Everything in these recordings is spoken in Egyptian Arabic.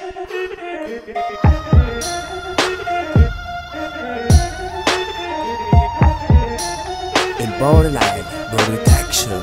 الباور العالي بروتكشن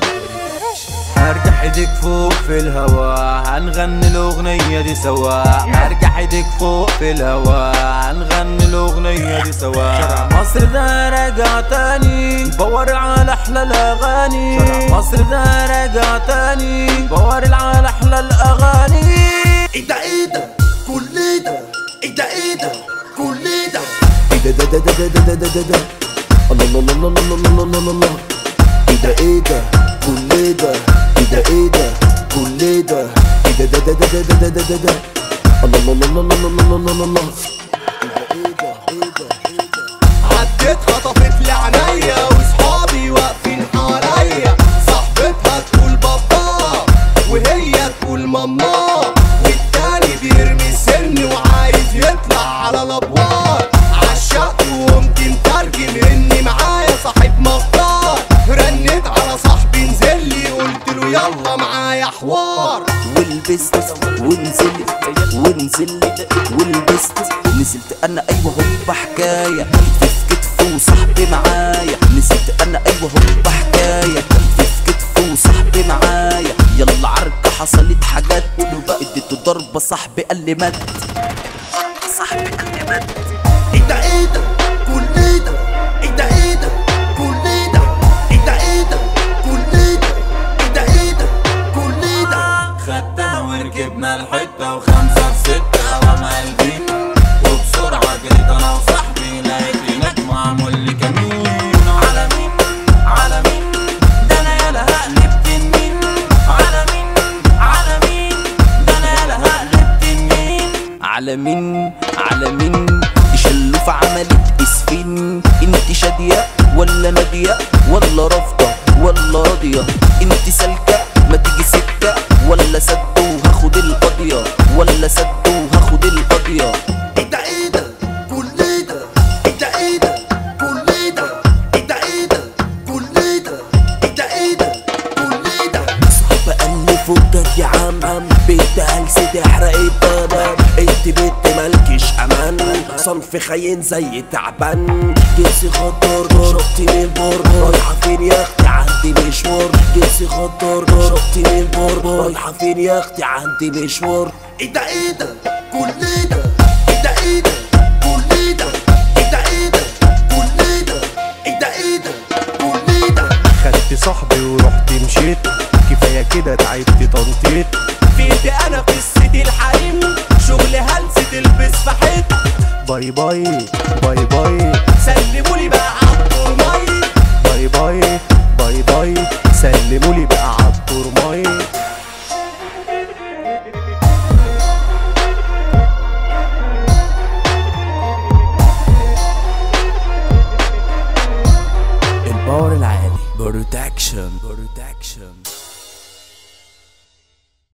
ارجع ايدك فوق في الهوا هنغني الاغنية دي سوا ارجع ايدك فوق في الهوا هنغني الاغنية دي سوا شرع مصر ده راجع تاني بور على احلى الاغاني شرع مصر ده راجع تاني بور على احلى الاغاني ايه ده ايه ده كل ده ايه ده ايه ده كل ده ايه ده ده ده ده ده ده ده ده ده الله الله الله الله الله الله الله الله ايه ده ايه ده كل ده ايه ده ايه ده كل ده ايه ده ده ده ده ده ده ده ده ده الله الله الله الله الله الله الله الله ايه ده ايه ده ايه ده ايه ده عديت خطفت لي عينيا وصحابي واقفين حواليا صاحبتها تقول بابا وهي تقول ماما والتاني بيرمي سن وعايز يطلع على الابواب عشقت وقمت مترجم اني معايا صاحب مختار رنيت على صاحبي نزل لي قلت له يلا معايا حوار ولبست ونزلت ونزلت ولبست نزلت انا ايوه هوبا حكايه في كتف وصاحبي معايا نزلت انا ايوه هوبا حكايه في كتف وصاحبي معايا يلا عركه حصلت حاجات اديته ضربه صاحبي قال لي مات صاحبي قال لي مات ايه ده ايه ده كل ده ايه ده ايه ده كل ده ايه ده ايه ده كل ده ايه ده ايه ده كل ده خدتها وركبنا الحتة وخمسة في ستة وما قلبين وبسرعة جريت أنا وصاحبي لقيت هناك معمول لي كمين على مين على مين ده أنا يالا هقلب تنين على مين على مين ده أنا يالا هقلب تنين على مين على مين شلوف عملت اسفين انت شادية ولا نادية ولا رافضة ولا راضية انت سالكة ما تيجي سكة ولا سد وهاخد القضية ولا سد وهاخد القضية ايه ده ايه ده كل ده ايه ده ايه ده كل ده ايه ده ايه ده كل ده ايه ده ايه ده كل ده بقلب فكك يا عم عم بنت هلسة تحرق الدمام انت بنت مالكش امان صنف خاين زي تعبان جنسي خطر شطي من البر رايحة فين يا اختي عندي مشوار جنسي خطر شطي من البر رايحة فين يا اختي عندي مشوار ايه ده ايه ده كل ده ايه ده ايه ده كل ده ايه ده ايه ده كل ده ايه ده ايه ده كل ده خدت صاحبي ورحت مشيت كفايه كده تعبت تنطيط فيت انا قصتي الحريم شغل هلسة البس في حيط باي باي باي باي سلمولي بقى عالطرماي باي باي باي باي سلمولي بقى عالطرماي الباور العالي بروتكشن بروتكشن